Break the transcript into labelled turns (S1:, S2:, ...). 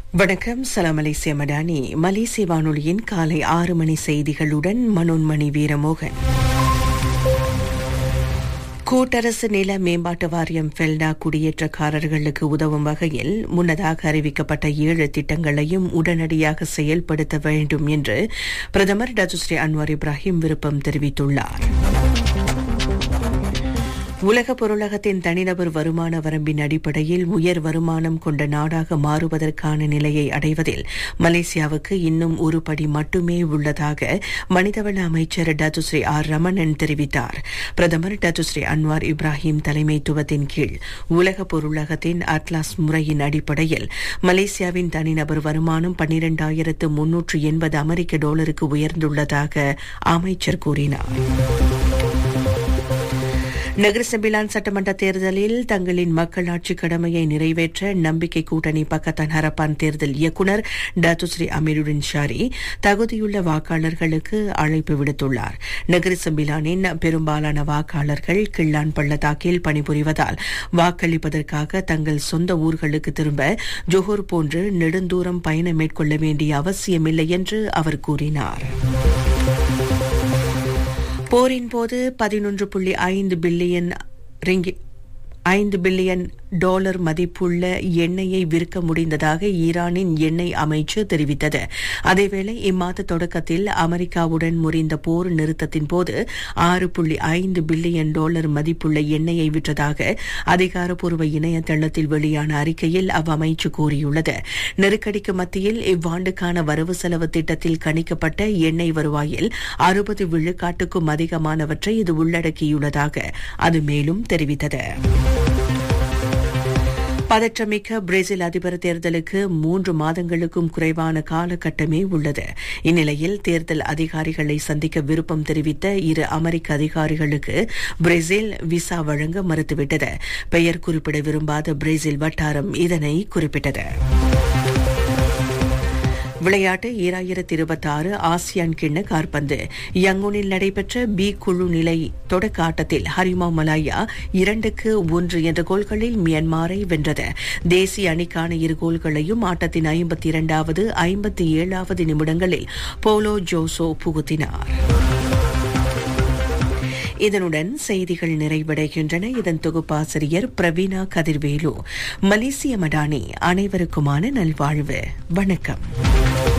S1: வணக்கம் சலாம் மலேசிய மடானி மலேசிய வானொலியின் காலை ஆறு மணி செய்திகளுடன் மனோன்மணி வீரமோகன் கூட்டரசு நில மேம்பாட்டு வாரியம் ஃபெல்டா குடியேற்றக்காரர்களுக்கு உதவும் வகையில் முன்னதாக அறிவிக்கப்பட்ட ஏழு திட்டங்களையும் உடனடியாக செயல்படுத்த வேண்டும் என்று பிரதமர் டஜுஸ்ரீ அன்வார் இப்ராஹிம் விருப்பம் தெரிவித்துள்ளார் உலக பொருளகத்தின் தனிநபர் வருமான வரம்பின் அடிப்படையில் உயர் வருமானம் கொண்ட நாடாக மாறுவதற்கான நிலையை அடைவதில் மலேசியாவுக்கு இன்னும் ஒரு படி மட்டுமே உள்ளதாக மனிதவள அமைச்சர் டத்துஸ்ரீ ஆர் ரமணன் தெரிவித்தார் பிரதமர் டத்துஸ்ரீ அன்வார் இப்ராஹிம் தலைமைத்துவத்தின் கீழ் உலக பொருளகத்தின் அட்லாஸ் முறையின் அடிப்படையில் மலேசியாவின் தனிநபர் வருமானம் பன்னிரண்டாயிரத்து முன்னூற்று எண்பது அமெரிக்க டாலருக்கு உயர்ந்துள்ளதாக அமைச்சர் கூறினார் நகரசபிலான் சட்டமன்ற தேர்தலில் தங்களின் மக்களாட்சி கடமையை நிறைவேற்ற நம்பிக்கை கூட்டணி பக்கத்தான் ஹரப்பான் தேர்தல் இயக்குநர் டாத்துஸ்ரீ அமீருடின் ஷாரி தகுதியுள்ள வாக்காளர்களுக்கு அழைப்பு விடுத்துள்ளார் நகரசபிலானின் பெரும்பாலான வாக்காளர்கள் கிள்ளான் பள்ளத்தாக்கில் பணிபுரிவதால் வாக்களிப்பதற்காக தங்கள் சொந்த ஊர்களுக்கு திரும்ப ஜொஹூர் போன்று நெடுந்தூரம் பயணம் மேற்கொள்ள வேண்டிய அவசியமில்லை என்று அவர் கூறினார் போரின் போது பதினொன்று புள்ளி ஐந்து பில்லியன் ரிங்கி ஐந்து பில்லியன் டாலர் மதிப்புள்ள எண்ணெயை விற்க முடிந்ததாக ஈரானின் எண்ணெய் அமைச்சு தெரிவித்தது அதேவேளை இம்மாத தொடக்கத்தில் அமெரிக்காவுடன் முறிந்த போர் நிறுத்தத்தின் போது ஆறு புள்ளி ஐந்து பில்லியன் டாலர் மதிப்புள்ள எண்ணெயை விற்றதாக அதிகாரப்பூர்வ இணையதளத்தில் வெளியான அறிக்கையில் அவ்வமைச்சு கூறியுள்ளது நெருக்கடிக்கு மத்தியில் இவ்வாண்டுக்கான வரவு செலவு திட்டத்தில் கணிக்கப்பட்ட எண்ணெய் வருவாயில் அறுபது விழுக்காட்டுக்கும் அதிகமானவற்றை இது உள்ளடக்கியுள்ளதாக அது மேலும் தெரிவித்தது பதற்றமிக்க பிரேசில் அதிபர் தேர்தலுக்கு மூன்று மாதங்களுக்கும் குறைவான காலகட்டமே உள்ளது இந்நிலையில் தேர்தல் அதிகாரிகளை சந்திக்க விருப்பம் தெரிவித்த இரு அமெரிக்க அதிகாரிகளுக்கு பிரேசில் விசா வழங்க மறுத்துவிட்டது பெயர் குறிப்பிட விரும்பாத பிரேசில் வட்டாரம் இதனை குறிப்பிட்டது விளையாட்டு ஈராயிரத்தி இருபத்தி ஆறு ஆசியான் கிண்ண கார்பந்து யங்கூனில் நடைபெற்ற பி குழு நிலை தொடக்க ஆட்டத்தில் ஹரிமா மலாயா இரண்டுக்கு ஒன்று என்ற கோல்களில் மியான்மாரை வென்றது தேசிய அணிக்கான இரு கோல்களையும் ஆட்டத்தின் ஐம்பத்தி இரண்டாவது ஐம்பத்தி ஏழாவது நிமிடங்களில் போலோ ஜோசோ புகுத்தினார் இதனுடன் செய்திகள் நிறைவடைகின்றன இதன் தொகுப்பாசிரியர் பிரவீனா கதிர்வேலு மலேசிய மடானி அனைவருக்குமான நல்வாழ்வு வணக்கம்